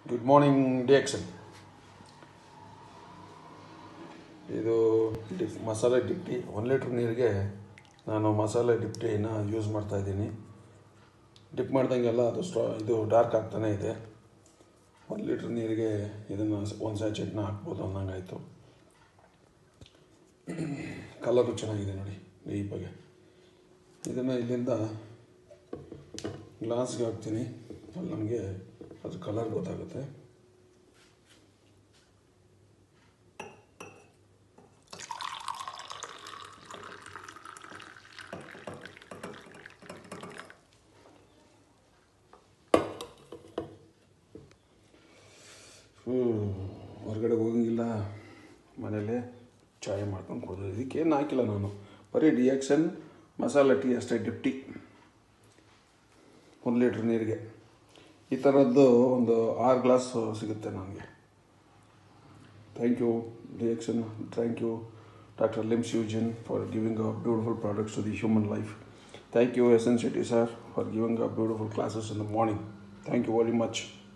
good morning ಡಿಎಕ್ಷನ್ ಇದು drip ಮಸಾಲೆ deputy one litre ನೀರಿಗೆ ನಾನು ಮಸಾಲೆ ಡಿಪ್ಟಿನ ಯೂಸ್ ಮಾಡ್ತಾಯಿದ್ದೀನಿ ಡಿಪ್ ಮಾಡ್ದಂಗೆಲ್ಲ ಅದು ಸ್ಟ್ರಾ ಇದು ಡಾರ್ಕ್ ಆಗ್ತಾನೇ ಇದೆ ಒಂದು ಲೀಟ್ರ್ ನೀರಿಗೆ ಇದನ್ನು ಒಂದು ಸ್ಯಾಚೆಟ್ನ ಹಾಕ್ಬೋದು ಅನ್ನಂಗಾಯಿತು ಕಲರು ಚೆನ್ನಾಗಿದೆ ನೋಡಿ ಡೀಪಾಗೆ ಇದನ್ನು ಇಲ್ಲಿಂದ ಗ್ಲಾಸ್ಗೆ ಹಾಕ್ತೀನಿ ಅಲ್ಲಿ ನಮಗೆ ಅದು ಕಲರ್ ಗೊತ್ತಾಗುತ್ತೆ ಹೊರಗಡೆ ಹೋಗಂಗಿಲ್ಲ ಮನೇಲೆ ಚಾಯ್ ಮಾಡ್ಕೊಂಡು ಕುಡಿದು ಇದಕ್ಕೇನು ಹಾಕಿಲ್ಲ ನಾನು ಬರೀ ಡಿಯಾಕ್ಷನ್ ಮಸಾಲೆ ಟೀ ಅಷ್ಟೇ ಡಿಪ್ಟಿ ಒಂದು ಲೀಟ್ರ್ ನೀರಿಗೆ ಈ ಥರದ್ದು ಒಂದು ಆರು ಗ್ಲಾಸ್ ಸಿಗುತ್ತೆ ನನಗೆ thank you reaction thank you doctor Lim ಶಿವಜನ್ for giving a beautiful products to the human life thank you S N Shetty sir for giving a beautiful classes in the morning thank you very much